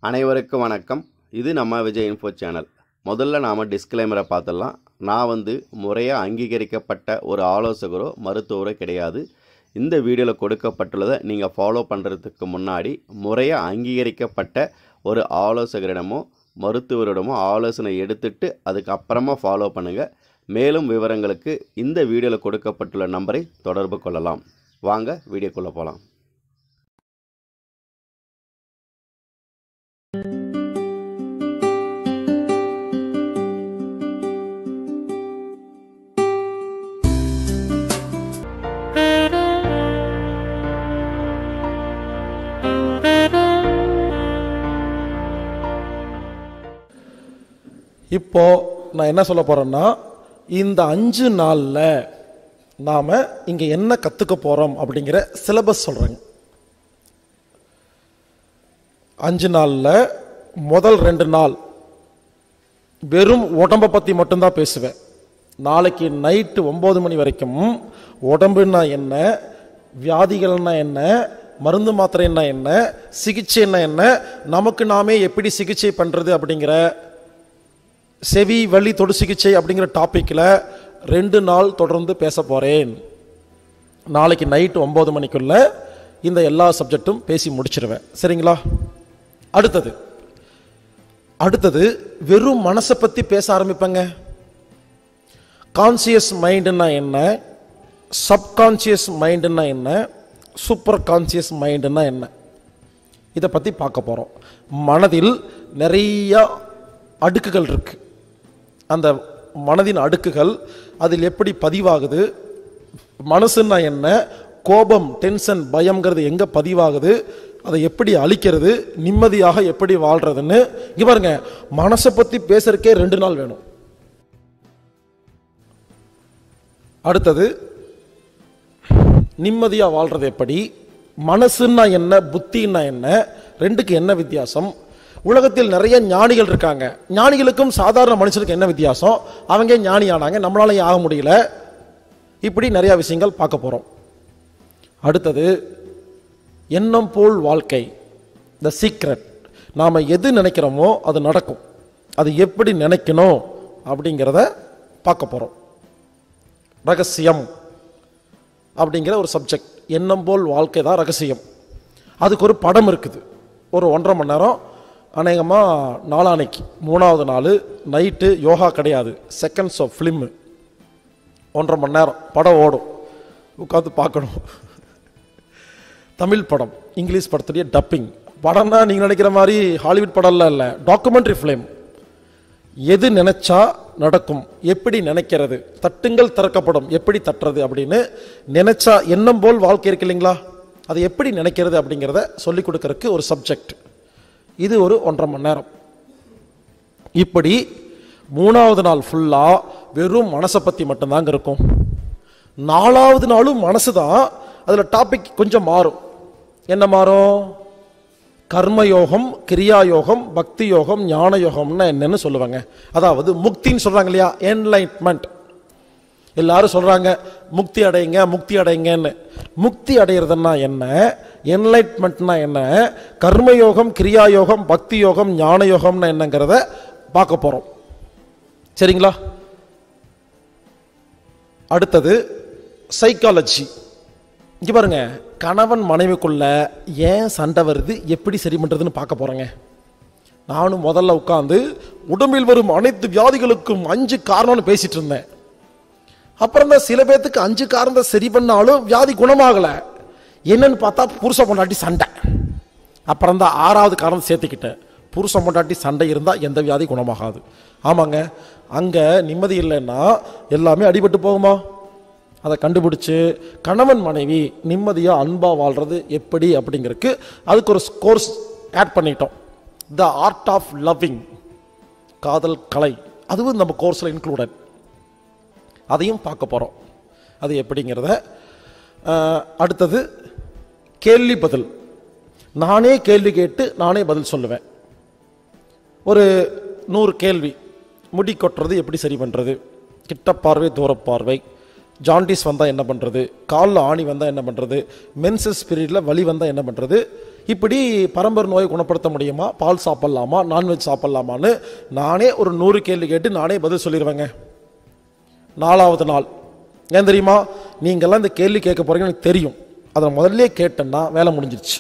அனைவருக்கும் வணக்கம் இது நம்ம விஜய் இன்ஃபோ சேனல் முதல்ல நாம் டிஸ்க்ளைமரை பார்த்துடலாம் நான் வந்து முறையாக அங்கீகரிக்கப்பட்ட ஒரு ஆலோசகரோ மருத்துவரோ கிடையாது இந்த வீடியோவில் கொடுக்கப்பட்டுள்ளதை நீங்கள் ஃபாலோ பண்ணுறதுக்கு முன்னாடி முறையாக அங்கீகரிக்கப்பட்ட ஒரு ஆலோசகரிடமோ மருத்துவரிடமோ ஆலோசனை எடுத்துட்டு அதுக்கப்புறமா ஃபாலோ பண்ணுங்கள் மேலும் விவரங்களுக்கு இந்த வீடியோவில் கொடுக்கப்பட்டுள்ள நம்பரை தொடர்பு கொள்ளலாம் வாங்க வீடியோக்குள்ளே போகலாம் இப்போ நான் என்ன சொல்ல போறேன்னா இந்த அஞ்சு நாள்ல நாம இங்க என்ன கத்துக்க போறோம் அப்படிங்கிற சிலபஸ் சொல்றேங்க அஞ்சு நாள்ல முதல் ரெண்டு நாள் வெறும் உடம்ப பத்தி மட்டும்தான் பேசுவேன் நாளைக்கு நைட்டு ஒன்பது மணி வரைக்கும் உடம்புன்னா என்ன வியாதிகள்னா என்ன மருந்து மாத்திரைன்னா என்ன சிகிச்சைன்னா என்ன நமக்கு நாமே எப்படி சிகிச்சை பண்றது அப்படிங்கிற செவி வலி தொடு சிகிச்சை அப்படிங்கிற டாப்பிக்கில் ரெண்டு நாள் தொடர்ந்து பேச போகிறேன் நாளைக்கு நைட்டு ஒம்பது மணிக்குள்ள இந்த எல்லா சப்ஜெக்ட்டும் பேசி முடிச்சிருவேன் சரிங்களா அடுத்தது அடுத்தது வெறும் மனசை பற்றி பேச ஆரம்பிப்பேங்க கான்சியஸ் மைண்டுன்னா என்ன சப்கான்சியஸ் மைண்டுன்னா என்ன சூப்பர் கான்சியஸ் மைண்டுன்னா என்ன இதை பற்றி பார்க்க போகிறோம் மனதில் நிறைய அடுக்குகள் இருக்கு அந்த மனதின் அடுக்குகள் அதில் எப்படி பதிவாகுது மனசுன்னா என்ன கோபம் டென்ஷன் பயம்ங்கிறது எங்கே பதிவாகுது அதை எப்படி அழிக்கிறது நிம்மதியாக எப்படி வாழ்றதுன்னு இங்க பாருங்க மனசை பற்றி பேசுறதுக்கே ரெண்டு நாள் வேணும் அடுத்தது நிம்மதியாக வாழ்றது எப்படி மனசுன்னா என்ன புத்தின்னா என்ன ரெண்டுக்கு என்ன வித்தியாசம் உலகத்தில் நிறைய ஞானிகள் இருக்காங்க ஞானிகளுக்கும் சாதாரண மனுஷனுக்கு என்ன வித்தியாசம் அவங்க ஞானி ஆனாங்க நம்மளால ஏன் ஆக முடியல இப்படி நிறைய விஷயங்கள் பார்க்க போறோம் அடுத்தது எண்ணம் போல் வாழ்க்கை த சீக்ரெட் நாம் எது நினைக்கிறோமோ அது நடக்கும் அது எப்படி நினைக்கணும் அப்படிங்கிறத பார்க்க போகிறோம் ரகசியம் அப்படிங்கிற ஒரு சப்ஜெக்ட் எண்ணம் போல் வாழ்க்கை தான் ரகசியம் அதுக்கு ஒரு படம் இருக்குது ஒரு ஒன்றரை மணி நேரம் அநேகமாக நாளானைக்கு மூணாவது நாள் நைட்டு யோகா கிடையாது செகண்ட்ஸ் ஆஃப் ஃபிலிம்மு ஒன்றரை மணி நேரம் படம் ஓடும் உட்காந்து பார்க்கணும் தமிழ் படம் இங்கிலீஷ் படத்துடைய டப்பிங் படம்னா நீங்கள் நினைக்கிற மாதிரி ஹாலிவுட் படம்லாம் இல்லை டாக்குமெண்ட்ரி ஃபிலிம் எது நினைச்சா நடக்கும் எப்படி நினைக்கிறது தட்டுங்கள் திறக்கப்படும் எப்படி தட்டுறது அப்படின்னு நினைச்சா எண்ணம் போல் வாழ்க்கை இருக்கு இல்லைங்களா அதை எப்படி நினைக்கிறது அப்படிங்கிறத சொல்லிக் கொடுக்கறதுக்கு ஒரு சப்ஜெக்ட் இது ஒரு ஒன்றரை மணி நேரம் இப்படி மூணாவது நாள் ஃபுல்லா வெறும் மனசை பத்தி மட்டும்தாங்க இருக்கும் நாலாவது நாளும் மனசு தான் அதுல டாபிக் கொஞ்சம் மாறும் என்ன மாறும் கர்மயோகம் கிரியாயோகம் பக்தி யோகம் ஞான யோகம்னா என்னன்னு சொல்லுவாங்க அதாவது முக்தின்னு சொல்றாங்க இல்லையா என்லைட்மெண்ட் எல்லாரும் சொல்றாங்க முக்தி அடையுங்க முக்தி அடையுங்கன்னு முக்தி அடையிறதுன்னா என்ன என்லைட்மெண்ட்னா என்ன கர்மயோகம் கிரியாயோகம் பக்தி யோகம் ஞான யோகம்னா என்னங்கிறத பார்க்க போறோம் சரிங்களா அடுத்தது சைக்காலஜி இங்க பாருங்க கணவன் மனைவிக்குள்ள ஏன் சண்டை வருது எப்படி சரி பண்றதுன்னு பார்க்க போறேங்க நானும் முதல்ல உட்காந்து உடம்பில் வரும் அனைத்து வியாதிகளுக்கும் அஞ்சு காரணம்னு பேசிட்டு இருந்தேன் அப்புறம் தான் சில பேர்த்துக்கு அஞ்சு காரணத்தை சரி பண்ணாலும் வியாதி குணமாகல என்னன்னு பார்த்தா புருஷ பொண்டாட்டி சண்டை அப்புறம் தான் ஆறாவது காரணம் சேர்த்துக்கிட்டேன் புருஷ பொண்டாட்டி சண்டை இருந்தால் எந்த வியாதி குணமாகாது ஆமாங்க அங்கே நிம்மதி இல்லைன்னா எல்லாமே அடிபட்டு போகுமா அதை கண்டுபிடிச்சு கணவன் மனைவி நிம்மதியாக அன்பாக வாழ்றது எப்படி அப்படிங்கிறதுக்கு அதுக்கு ஒரு கோர்ஸ் ஆட் பண்ணிட்டோம் த ஆர்ட் ஆஃப் லவ்விங் காதல் கலை அதுவும் நம்ம கோர்ஸில் இன்க்ளூடட் அதையும் பார்க்க போகிறோம் அது எப்படிங்கிறத அஹ், அடுத்தது கேள்வி பதில் நானே கேள்வி கேட்டு நானே பதில் சொல்லுவேன் ஒரு நூறு கேள்வி முடி கொட்டுறது எப்படி சரி பண்ணுறது கிட்ட பார்வை தூரப் பார்வை ஜாண்டிஸ் வந்தால் என்ன பண்ணுறது காலில் ஆணி வந்தால் என்ன பண்ணுறது மென்சஸ் பீரியடில் வலி வந்தால் என்ன பண்ணுறது இப்படி பரம்பரை நோயை குணப்படுத்த முடியுமா பால் சாப்பிட்லாமா நான்வெஜ் சாப்பிட்லாமான்னு நானே ஒரு நூறு கேள்வி கேட்டு நானே பதில் சொல்லிடுவேங்க நாலாவது நாள் ஏன் தெரியுமா நீங்கள்லாம் இந்த கேள்வி கேட்க போறீங்க எனக்கு தெரியும் அதை முதல்ல கேட்டேன்னா வேலை முடிஞ்சிருச்சு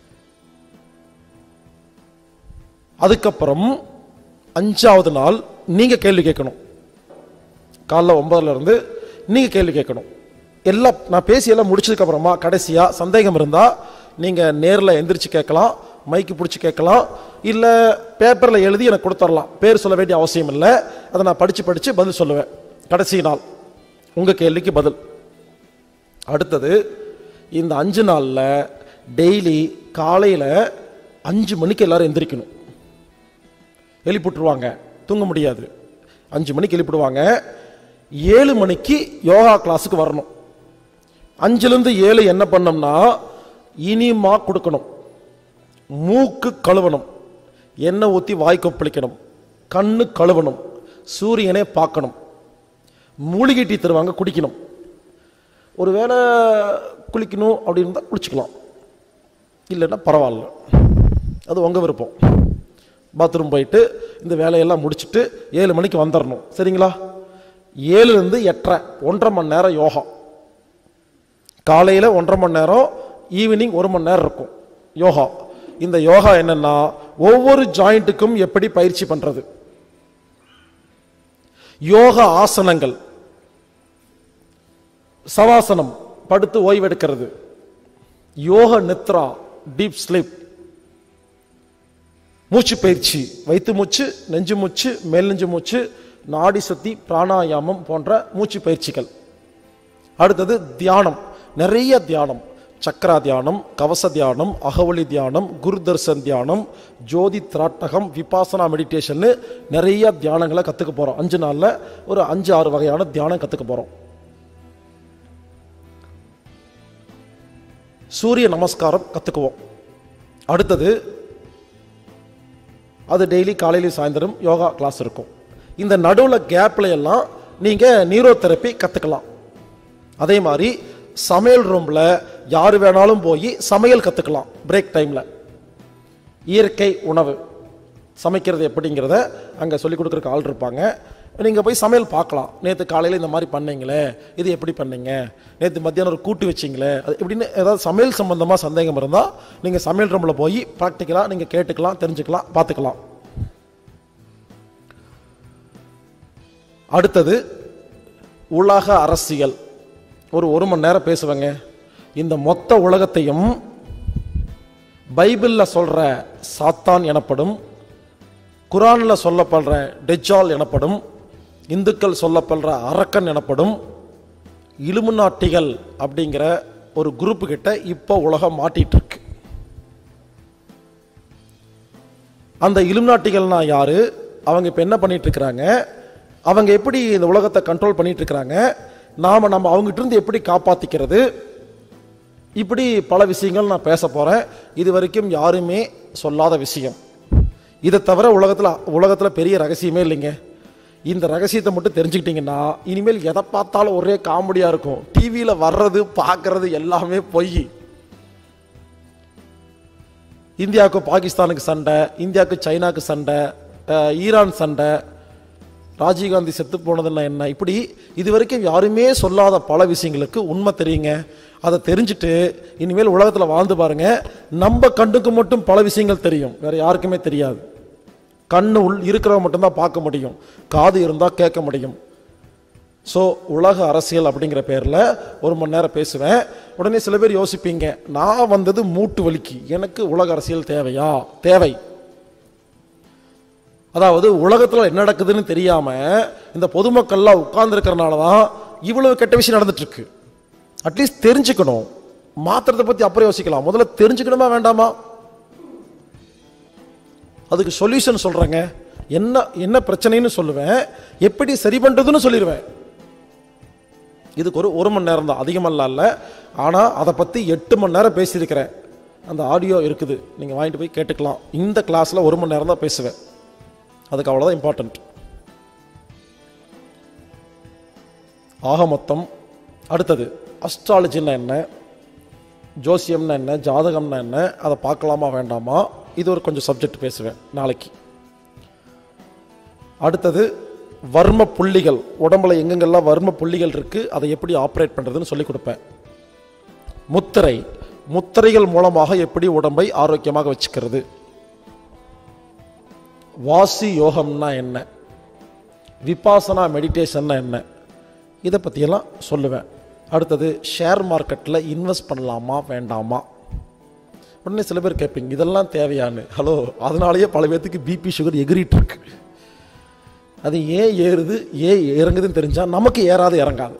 அதுக்கப்புறம் அஞ்சாவது நாள் நீங்க கேள்வி கேட்கணும் காலைல ஒன்பதுல இருந்து நீங்க கேள்வி கேட்கணும் எல்லாம் நான் பேசி எல்லாம் முடிச்சதுக்கு அப்புறமா கடைசியா சந்தேகம் இருந்தா நீங்க நேர்ல எந்திரிச்சு கேட்கலாம் மைக்கு பிடிச்சி கேட்கலாம் இல்ல பேப்பர்ல எழுதி எனக்கு கொடுத்துடலாம் பேர் சொல்ல வேண்டிய அவசியம் இல்லை அதை நான் படிச்சு படிச்சு பதில் சொல்லுவேன் கடைசி நாள் உங்க கேள்விக்கு பதில் அடுத்தது இந்த அஞ்சு நாளில் டெய்லி காலையில் அஞ்சு மணிக்கு எல்லாரும் எந்திரிக்கணும் எழுப்பிட்டுருவாங்க தூங்க முடியாது அஞ்சு மணிக்கு எழுப்பிடுவாங்க ஏழு மணிக்கு யோகா கிளாஸுக்கு வரணும் அஞ்சுலேருந்து ஏழு என்ன பண்ணோம்னா இனிமா கொடுக்கணும் மூக்கு கழுவணும் எண்ணெய் ஊற்றி வாய் கொப்பளிக்கணும் கண்ணு கழுவணும் சூரியனை பார்க்கணும் மூலிகை டீ தருவாங்க குடிக்கணும் ஒருவேளை குளிக்கணும் அப்படின்னு இருந்தால் குளிச்சுக்கலாம் இல்லைன்னா பரவாயில்ல அது உங்கள் விருப்பம் பாத்ரூம் போயிட்டு இந்த வேலையெல்லாம் முடிச்சுட்டு ஏழு மணிக்கு வந்துடணும் சரிங்களா ஏழுலேருந்து எட்டரை ஒன்றரை மணி நேரம் யோகா காலையில் ஒன்றரை மணி நேரம் ஈவினிங் ஒரு மணி நேரம் இருக்கும் யோகா இந்த யோகா என்னன்னா ஒவ்வொரு ஜாயிண்ட்டுக்கும் எப்படி பயிற்சி பண்றது யோகா ஆசனங்கள் சவாசனம் படுத்து ஓய்வெடுக்கிறது யோக நித்ரா டீப் ஸ்லீப் மூச்சு பயிற்சி வயிற்று மூச்சு நெஞ்சு மூச்சு மேல் நெஞ்சு மூச்சு நாடி சுத்தி பிராணாயாமம் போன்ற மூச்சு பயிற்சிகள் அடுத்தது தியானம் நிறைய தியானம் சக்கரா தியானம் கவச தியானம் அகவலி தியானம் குருதர்சன் தியானம் ஜோதி திராட்டகம் விபாசனா மெடிடேஷன் நிறைய தியானங்களை கற்றுக்க போகிறோம் அஞ்சு நாளில் ஒரு அஞ்சு ஆறு வகையான தியானம் கற்றுக்க போகிறோம் சூரிய நமஸ்காரம் கற்றுக்குவோம் அடுத்தது அது டெய்லி காலையில சாயந்தரம் யோகா கிளாஸ் இருக்கும் இந்த நடுவில் கேப்ல எல்லாம் நீங்கள் நியூரோ தெரப்பி கற்றுக்கலாம் அதே மாதிரி சமையல் ரூமில் யார் வேணாலும் போய் சமையல் கற்றுக்கலாம் பிரேக் டைமில் இயற்கை உணவு சமைக்கிறது எப்படிங்கிறத அங்கே சொல்லிக் கொடுக்குறக்கு ஆள் இருப்பாங்க நீங்கள் போய் சமையல் பார்க்கலாம் நேற்று காலையில் இந்த மாதிரி பண்ணீங்களே இது எப்படி பண்ணீங்க நேற்று மத்தியானம் ஒரு கூட்டு வச்சிங்களே அது எப்படின்னு ஏதாவது சமையல் சம்பந்தமாக சந்தேகம் இருந்தால் நீங்கள் சமையல் ரூமில் போய் ப்ராக்டிக்கலாக நீங்கள் கேட்டுக்கலாம் தெரிஞ்சுக்கலாம் பார்த்துக்கலாம் அடுத்தது உலக அரசியல் ஒரு ஒரு மணி நேரம் பேசுவேங்க இந்த மொத்த உலகத்தையும் பைபிளில் சொல்கிற சாத்தான் எனப்படும் குரானில் சொல்லப்படுற டெஜால் எனப்படும் இந்துக்கள் சொல்லப்படுற அரக்கன் எனப்படும் இலுமினாட்டிகள் அப்படிங்கிற ஒரு குரூப்பு கிட்ட இப்போ உலகம் மாட்டிட்டு இருக்கு அந்த இலுமினாட்டிகள்னா யாரு அவங்க இப்போ என்ன பண்ணிட்டு இருக்கிறாங்க அவங்க எப்படி இந்த உலகத்தை கண்ட்ரோல் பண்ணிட்டு இருக்கிறாங்க நாம நம்ம அவங்ககிட்ட இருந்து எப்படி காப்பாத்திக்கிறது இப்படி பல விஷயங்கள் நான் பேச போறேன் இது வரைக்கும் யாருமே சொல்லாத விஷயம் இதை தவிர உலகத்தில் உலகத்தில் பெரிய ரகசியமே இல்லைங்க இந்த ரகசியத்தை மட்டும் தெரிஞ்சுக்கிட்டீங்கன்னா இனிமேல் எதை பார்த்தாலும் ஒரே காமெடியாக இருக்கும் டிவியில் வர்றது பார்க்கறது எல்லாமே பொய் இந்தியாவுக்கு பாகிஸ்தானுக்கு சண்டை இந்தியாவுக்கு சைனாக்கு சண்டை அஹ், ஈரான் சண்டை ராஜீவ்காந்தி செத்து போனதுன்னா என்ன இப்படி இது வரைக்கும் யாருமே சொல்லாத பல விஷயங்களுக்கு உண்மை தெரியுங்க அதை தெரிஞ்சுட்டு இனிமேல் உலகத்தில் வாழ்ந்து பாருங்க நம்ம கண்ணுக்கு மட்டும் பல விஷயங்கள் தெரியும் வேற யாருக்குமே தெரியாது கண்ணு உள் இருக்கிறவங்க மட்டும்தான் பார்க்க முடியும் காது இருந்தால் கேட்க முடியும் ஸோ உலக அரசியல் அப்படிங்கிற பேரில் ஒரு மணி நேரம் பேசுவேன் உடனே சில பேர் யோசிப்பீங்க நான் வந்தது மூட்டு வலிக்கு எனக்கு உலக அரசியல் தேவையா தேவை அதாவது உலகத்தில் என்ன நடக்குதுன்னு தெரியாம இந்த பொதுமக்கள்லாம் உட்கார்ந்துருக்கிறனால தான் இவ்வளவு கெட்ட விஷயம் நடந்துட்டு இருக்கு அட்லீஸ்ட் தெரிஞ்சுக்கணும் மாத்திரத்தை பத்தி அப்புறம் யோசிக்கலாம் முதல்ல தெரிஞ்சுக்கணுமா வேண்டாமா அதுக்கு சொல்யூஷன் சொல்றேங்க என்ன என்ன பிரச்சனைன்னு சொல்லுவேன் எப்படி சரி பண்றதுன்னு சொல்லிடுவேன் இதுக்கு ஒரு ஒரு மணி நேரம் தான் அதிகமெல்லாம் இல்லை ஆனால் அதை பற்றி எட்டு மணி நேரம் பேசியிருக்கிறேன் அந்த ஆடியோ இருக்குது நீங்கள் வாங்கிட்டு போய் கேட்டுக்கலாம் இந்த கிளாஸில் ஒரு மணி நேரம் தான் பேசுவேன் அதுக்கு அவ்வளோதான் இம்பார்ட்டண்ட் ஆக மொத்தம் அடுத்தது அஸ்ட்ராலஜின்னா என்ன ஜோசியம்னா என்ன ஜாதகம்னா என்ன அதை பார்க்கலாமா வேண்டாமா இது ஒரு கொஞ்சம் சப்ஜெக்ட் பேசுவேன் நாளைக்கு அடுத்தது வர்ம புள்ளிகள் உடம்புல எங்கெங்கெல்லாம் வர்ம புள்ளிகள் இருக்கு அதை எப்படி ஆப்ரேட் பண்றதுன்னு சொல்லி கொடுப்பேன் முத்திரை முத்திரைகள் மூலமாக எப்படி உடம்பை ஆரோக்கியமாக வச்சுக்கிறது வாசி யோகம்னா என்ன விபாசனா மெடிடேஷன்னா என்ன இதை பற்றியெல்லாம் சொல்லுவேன் அடுத்தது ஷேர் மார்க்கெட்டில் இன்வெஸ்ட் பண்ணலாமா வேண்டாமா உடனே சில பேர் கேட்பீங்க இதெல்லாம் தேவையான்னு ஹலோ அதனாலேயே பல பேர்த்துக்கு பிபி சுகர் எகிரிட்டு இருக்கு அது ஏன் ஏறுது ஏன் இறங்குதுன்னு தெரிஞ்சால் நமக்கு ஏறாது இறங்காது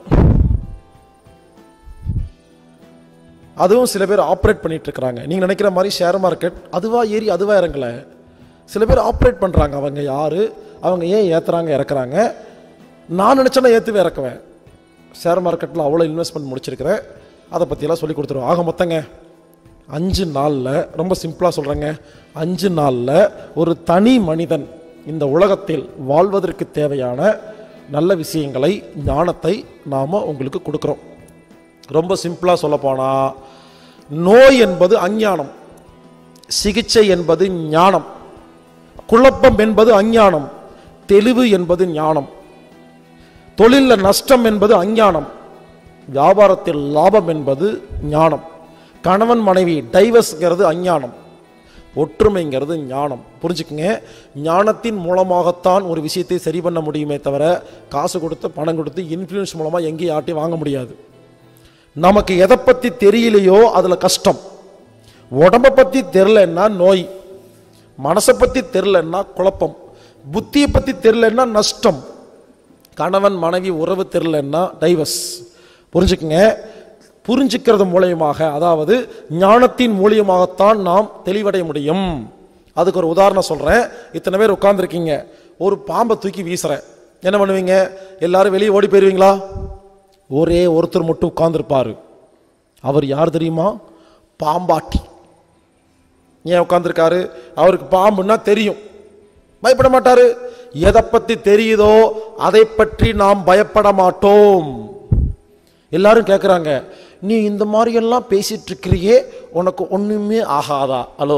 அதுவும் சில பேர் ஆப்ரேட் பண்ணிட்டு இருக்கிறாங்க நீங்கள் நினைக்கிற மாதிரி ஷேர் மார்க்கெட் அதுவா ஏறி அதுவா இறங்கல சில பேர் ஆப்ரேட் பண்ணுறாங்க அவங்க யார் அவங்க ஏன் ஏற்றுறாங்க இறக்குறாங்க நான் நினச்சேன்னா ஏற்றுவே இறக்குவேன் ஷேர் மார்க்கெட்டில் அவ்வளோ இன்வெஸ்ட்மெண்ட் முடிச்சிருக்கிறேன் அதை பற்றியெல்லாம் சொல்லி கொடுத்துருவோம் ஆக மொத்தங்க அஞ்சு நாளில் ரொம்ப சிம்பிளாக சொல்கிறேங்க அஞ்சு நாளில் ஒரு தனி மனிதன் இந்த உலகத்தில் வாழ்வதற்கு தேவையான நல்ல விஷயங்களை ஞானத்தை நாம் உங்களுக்கு கொடுக்குறோம் ரொம்ப சிம்பிளாக சொல்லப்போனால் நோய் என்பது அஞ்ஞானம் சிகிச்சை என்பது ஞானம் குழப்பம் என்பது அஞ்ஞானம் தெளிவு என்பது ஞானம் தொழிலில் நஷ்டம் என்பது அஞ்ஞானம் வியாபாரத்தில் லாபம் என்பது ஞானம் கணவன் மனைவி டைவர்ஸ்ங்கிறது அஞ்ஞானம் ஒற்றுமைங்கிறது ஞானம் புரிஞ்சுக்குங்க ஞானத்தின் மூலமாகத்தான் ஒரு விஷயத்தை சரி பண்ண முடியுமே தவிர காசு கொடுத்து பணம் கொடுத்து இன்ஃப்ளூயன்ஸ் மூலமாக எங்கேயும் ஆட்டி வாங்க முடியாது நமக்கு எதை பற்றி தெரியலையோ அதில் கஷ்டம் உடம்பை பற்றி தெரிலன்னா நோய் மனசை பற்றி தெரிலன்னா குழப்பம் புத்தியை பற்றி தெரிலன்னா நஷ்டம் கணவன் மனைவி உறவு தெரிலன்னா டைவர்ஸ் புரிஞ்சுக்குங்க புரிஞ்சுக்கிறது மூலியமாக அதாவது ஞானத்தின் மூலியமாகத்தான் நாம் தெளிவடைய முடியும் அதுக்கு ஒரு உதாரணம் சொல்கிறேன் இத்தனை பேர் உட்காந்துருக்கீங்க ஒரு பாம்பை தூக்கி வீசுறேன் என்ன பண்ணுவீங்க எல்லாரும் வெளியே ஓடி போயிருவீங்களா ஒரே ஒருத்தர் மட்டும் உட்கார்ந்துருப்பாரு அவர் யார் தெரியுமா பாம்பாட்டி ஏன் உட்காந்துருக்காரு அவருக்கு பாம்புன்னா தெரியும் பயப்பட மாட்டாரு எதை பத்தி தெரியுதோ அதை பற்றி நாம் பயப்பட மாட்டோம் எல்லாரும் கேட்குறாங்க நீ இந்த மாதிரி எல்லாம் பேசிட்டு இருக்கிறியே உனக்கு ஒண்ணுமே ஆகாதா ஹலோ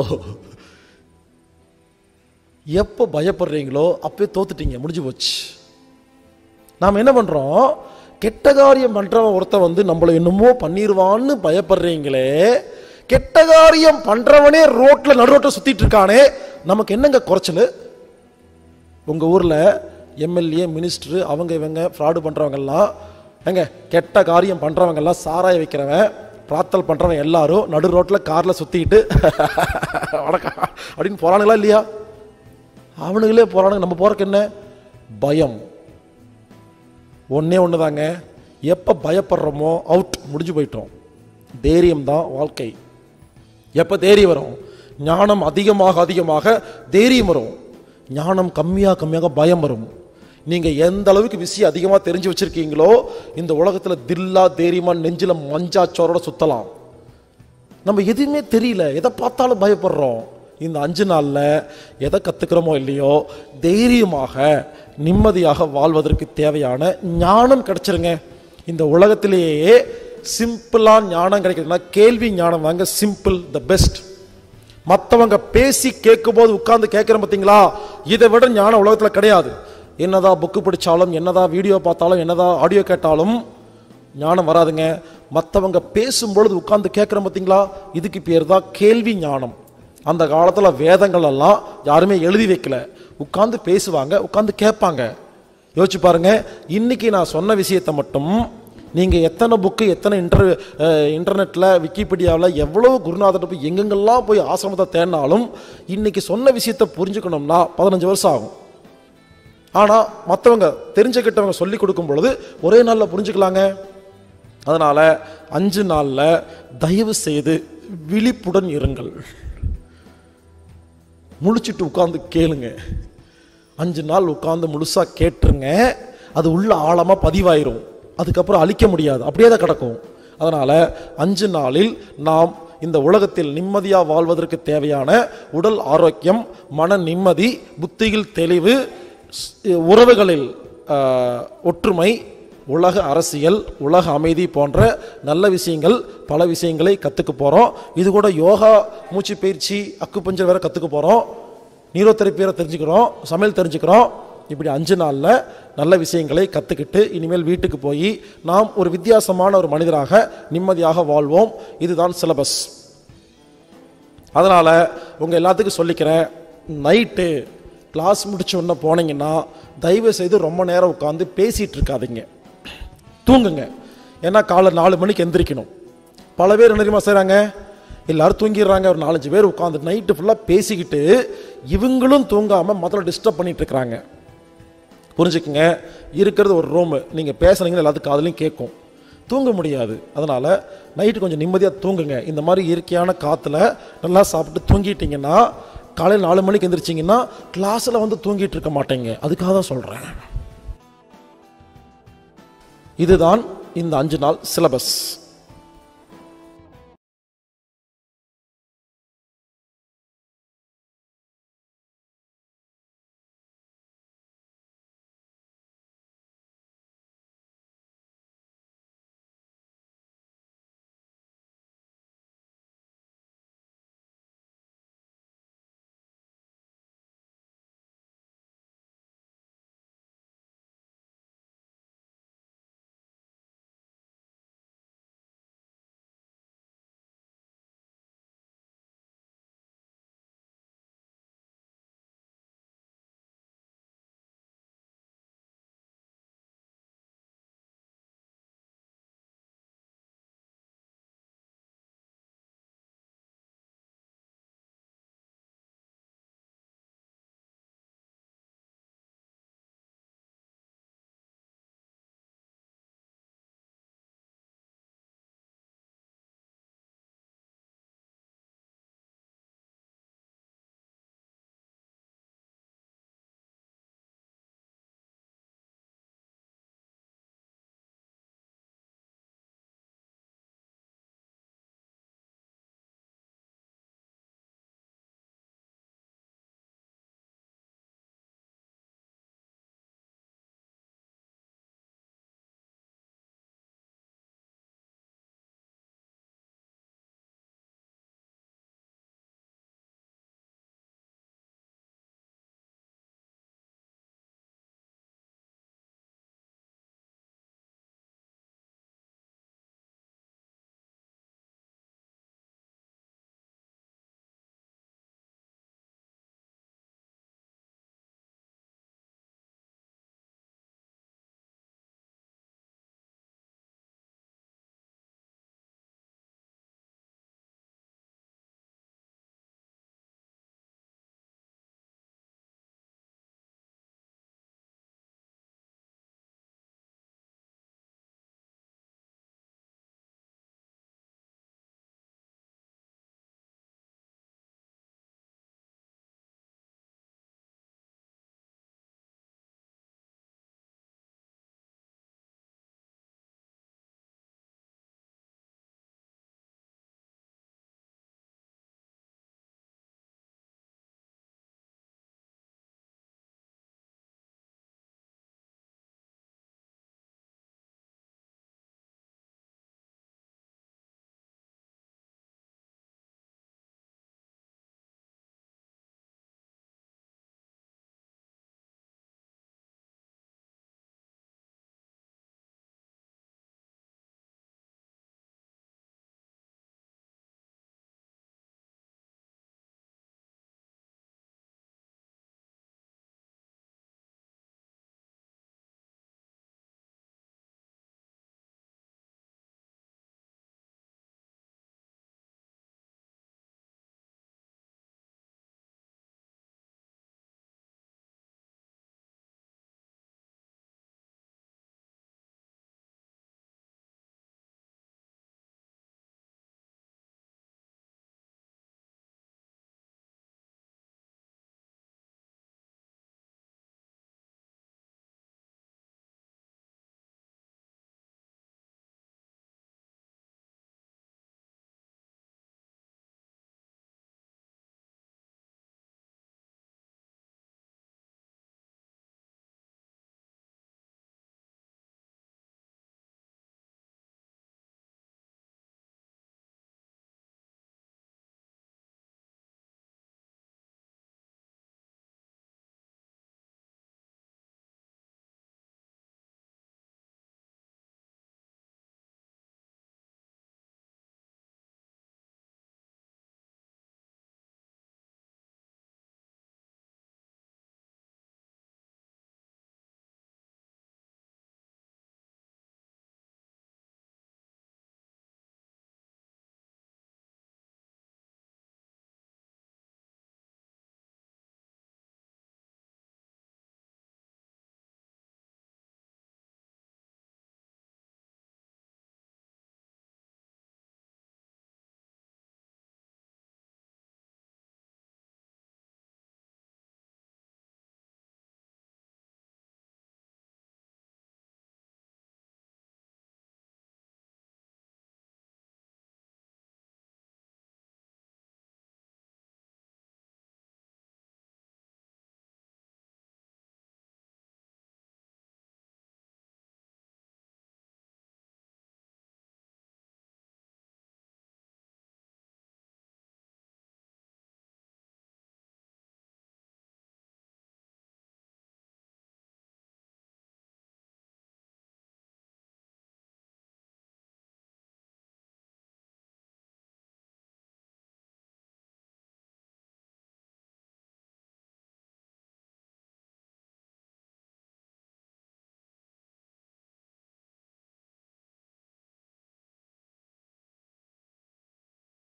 எப்போ பயப்படுறீங்களோ அப்பவே தோத்துட்டீங்க முடிஞ்சு போச்சு நாம் என்ன பண்றோம் கெட்ட காரியம் பண்றவன் ஒருத்தன் வந்து நம்மளை என்னமோ பண்ணிடுவான்னு பயப்படுறீங்களே கெட்ட காரியம் பண்றவனே ரோட்ல நடு ரோட்ல சுத்திட்டு இருக்கானே நமக்கு என்னங்க குறைச்சல் உங்க ஊர்ல எம்எல்ஏ மினிஸ்டர் அவங்க இவங்க ஃப்ராடு பண்றவங்க எல்லாம் ஏங்க கெட்ட காரியம் பண்றவங்க எல்லாம் சாராய வைக்கிறவன் பிரார்த்தல் பண்றவன் எல்லாரும் நடு ரோட்ல கார்ல சுத்திட்டு வணக்கம் அப்படின்னு போறானுங்களா இல்லையா அவனுங்களே போறானுங்க நம்ம போறக்கு என்ன பயம் ஒண்ணே ஒன்று தாங்க எப்போ பயப்படுறோமோ அவுட் முடிஞ்சு போயிட்டோம் தைரியம் தான் வாழ்க்கை எப்போ தைரியம் வரும் ஞானம் அதிகமாக அதிகமாக தைரியம் வரும் ஞானம் கம்மியாக கம்மியாக பயம் வரும் நீங்கள் எந்த அளவுக்கு விஷயம் அதிகமாக தெரிஞ்சு வச்சிருக்கீங்களோ இந்த உலகத்தில் தில்லா தைரியமாக நெஞ்சில் மஞ்சாச்சோரோட சுற்றலாம் நம்ம எதுவுமே தெரியல எதை பார்த்தாலும் பயப்படுறோம் இந்த அஞ்சு நாளில் எதை கற்றுக்கிறோமோ இல்லையோ தைரியமாக நிம்மதியாக வாழ்வதற்கு தேவையான ஞானம் கிடைச்சிருங்க இந்த உலகத்திலேயே சிம்பிளாக ஞானம் கிடைக்குதுன்னா கேள்வி ஞானம் தாங்க சிம்பிள் த பெஸ்ட் மற்றவங்க பேசி கேட்கும்போது உட்கார்ந்து கேட்குறோம் பார்த்தீங்களா இதை விட ஞானம் உலகத்தில் கிடையாது என்னதான் புக்கு படித்தாலும் என்னதான் வீடியோ பார்த்தாலும் என்னதான் ஆடியோ கேட்டாலும் ஞானம் வராதுங்க மற்றவங்க பேசும்பொழுது உட்கார்ந்து கேட்குறோம் பார்த்தீங்களா இதுக்கு பேர் தான் கேள்வி ஞானம் அந்த காலத்தில் வேதங்கள் எல்லாம் யாருமே எழுதி வைக்கல உட்கார்ந்து பேசுவாங்க உட்கார்ந்து கேட்பாங்க யோசிச்சு பாருங்க இன்னைக்கு நான் சொன்ன விஷயத்தை மட்டும் நீங்கள் எத்தனை புக்கு எத்தனை இன்டர் இன்டர்நெட்டில் விக்கிபீடியாவில் எவ்வளோ குருநாதர்கிட்ட போய் எங்கெங்கெல்லாம் போய் ஆசிரமத்தை தேடினாலும் இன்னைக்கு சொன்ன விஷயத்தை புரிஞ்சுக்கணும்னா பதினஞ்சு வருஷம் ஆகும் ஆனால் மற்றவங்க தெரிஞ்சுக்கிட்டவங்க சொல்லி கொடுக்கும் பொழுது ஒரே நாளில் புரிஞ்சுக்கலாங்க அதனால் அஞ்சு நாளில் தயவு செய்து விழிப்புடன் இருங்கள் முழிச்சிட்டு உட்கார்ந்து கேளுங்க அஞ்சு நாள் உட்கார்ந்து முழுசாக கேட்டுருங்க அது உள்ள ஆழமாக பதிவாயிரும் அதுக்கப்புறம் அழிக்க முடியாது அப்படியே தான் கிடக்கும் அதனால் அஞ்சு நாளில் நாம் இந்த உலகத்தில் நிம்மதியாக வாழ்வதற்கு தேவையான உடல் ஆரோக்கியம் மன நிம்மதி புத்தியில் தெளிவு ஸ்- உறவுகளில் ஆஹ், ஒற்றுமை உலக அரசியல் உலக அமைதி போன்ற நல்ல விஷயங்கள் பல விஷயங்களை கற்றுக்க போகிறோம் இது கூட யோகா மூச்சு பயிற்சி அக்குப்பஞ்சர் வேற கற்றுக்க போகிறோம் நீரோதெரப்பி வேற தெரிஞ்சுக்கிறோம் சமையல் தெரிஞ்சுக்கிறோம் இப்படி அஞ்சு நாளில் நல்ல விஷயங்களை கற்றுக்கிட்டு இனிமேல் வீட்டுக்கு போய் நாம் ஒரு வித்தியாசமான ஒரு மனிதராக நிம்மதியாக வாழ்வோம் இதுதான் சிலபஸ் அதனால் உங்கள் எல்லாத்துக்கும் சொல்லிக்கிறேன் நைட்டு கிளாஸ் முடிச்ச உடனே போனீங்கன்னா தயவு செய்து ரொம்ப நேரம் உட்காந்து பேசிகிட்டு இருக்காதீங்க தூங்குங்க ஏன்னா காலை நாலு மணிக்கு எந்திரிக்கணும் பல பேர் என்ன தெரியுமா செய்கிறாங்க எல்லாரும் தூங்கிடுறாங்க ஒரு நாலஞ்சு பேர் உட்காந்து நைட்டு ஃபுல்லாக பேசிக்கிட்டு இவங்களும் தூங்காமல் முதல்ல டிஸ்டர்ப் பண்ணிட்டு இருக்கிறாங்க புரிஞ்சுக்குங்க இருக்கிறது ஒரு ரூமு நீங்கள் பேசுனீங்கன்னா எல்லாத்துக்கும் காதுலையும் கேட்கும் தூங்க முடியாது அதனால் நைட்டு கொஞ்சம் நிம்மதியாக தூங்குங்க இந்த மாதிரி இயற்கையான காற்றுல நல்லா சாப்பிட்டு தூங்கிட்டீங்கன்னா காலையில் நாலு மணிக்கு எந்திரிச்சிங்கன்னா கிளாஸில் வந்து தூங்கிட்டு இருக்க மாட்டீங்க அதுக்காக தான் சொல்கிறேன் இதுதான் இந்த அஞ்சு நாள் சிலபஸ்